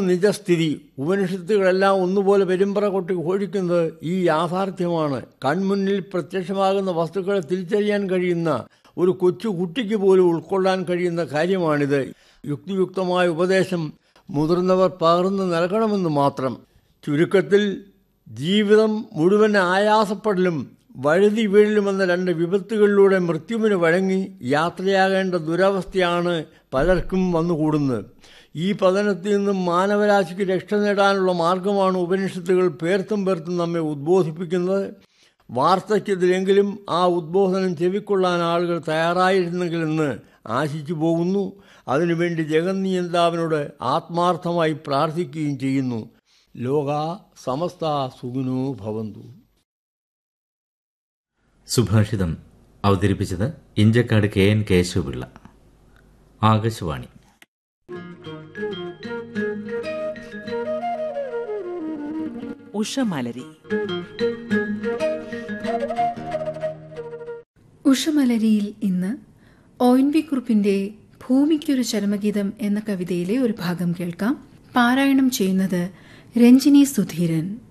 നിജസ്ഥിതി ഉപനിഷത്തുകളെല്ലാം ഒന്നുപോലെ പെരുമ്പറ കൊട്ടി ഘോഷിക്കുന്നത് ഈ യാഥാർത്ഥ്യമാണ് കൺമുന്നിൽ പ്രത്യക്ഷമാകുന്ന വസ്തുക്കളെ തിരിച്ചറിയാൻ കഴിയുന്ന ഒരു കൊച്ചു കുട്ടിക്ക് പോലും ഉൾക്കൊള്ളാൻ കഴിയുന്ന കാര്യമാണിത് യുക്തിയുക്തമായ ഉപദേശം മുതിർന്നവർ പകർന്നു നൽകണമെന്ന് മാത്രം ചുരുക്കത്തിൽ ജീവിതം മുഴുവൻ ആയാസപ്പെടലും വഴുതി വീഴലുമെന്ന രണ്ട് വിപത്തുകളിലൂടെ മൃത്യുവിന് വഴങ്ങി യാത്രയാകേണ്ട ദുരവസ്ഥയാണ് പലർക്കും വന്നുകൂടുന്നത് ഈ പതനത്തിൽ നിന്നും മാനവരാശിക്ക് രക്ഷ നേടാനുള്ള മാർഗമാണ് ഉപനിഷത്തുകൾ പേർത്തും പേർത്തും നമ്മെ ഉദ്ബോധിപ്പിക്കുന്നത് വാർദ്ധക്യത്തിലെങ്കിലും ആ ഉദ്ബോധനം ചെവിക്കൊള്ളാൻ ആളുകൾ തയ്യാറായിരുന്നെങ്കിലെന്ന് ആശിച്ചു പോകുന്നു അതിനുവേണ്ടി ജഗന്നിയന്താവിനോട് ആത്മാർത്ഥമായി പ്രാർത്ഥിക്കുകയും ചെയ്യുന്നു ലോക സമസ്ത സുഖിനോ ഭവന്തു സുഭാഷിതം അവതരിപ്പിച്ചത് ഇഞ്ചക്കാട് കെ എൻ കേശവപിള്ള ആകാശവാണി ഉഷമലരി ഉഷമലരിയിൽ ഇന്ന് ഒ എൻ വി കുറുപ്പിന്റെ ഭൂമിക്കൊരു ചരമഗീതം എന്ന കവിതയിലെ ഒരു ഭാഗം കേൾക്കാം പാരായണം ചെയ്യുന്നത് രഞ്ജിനി സുധീരൻ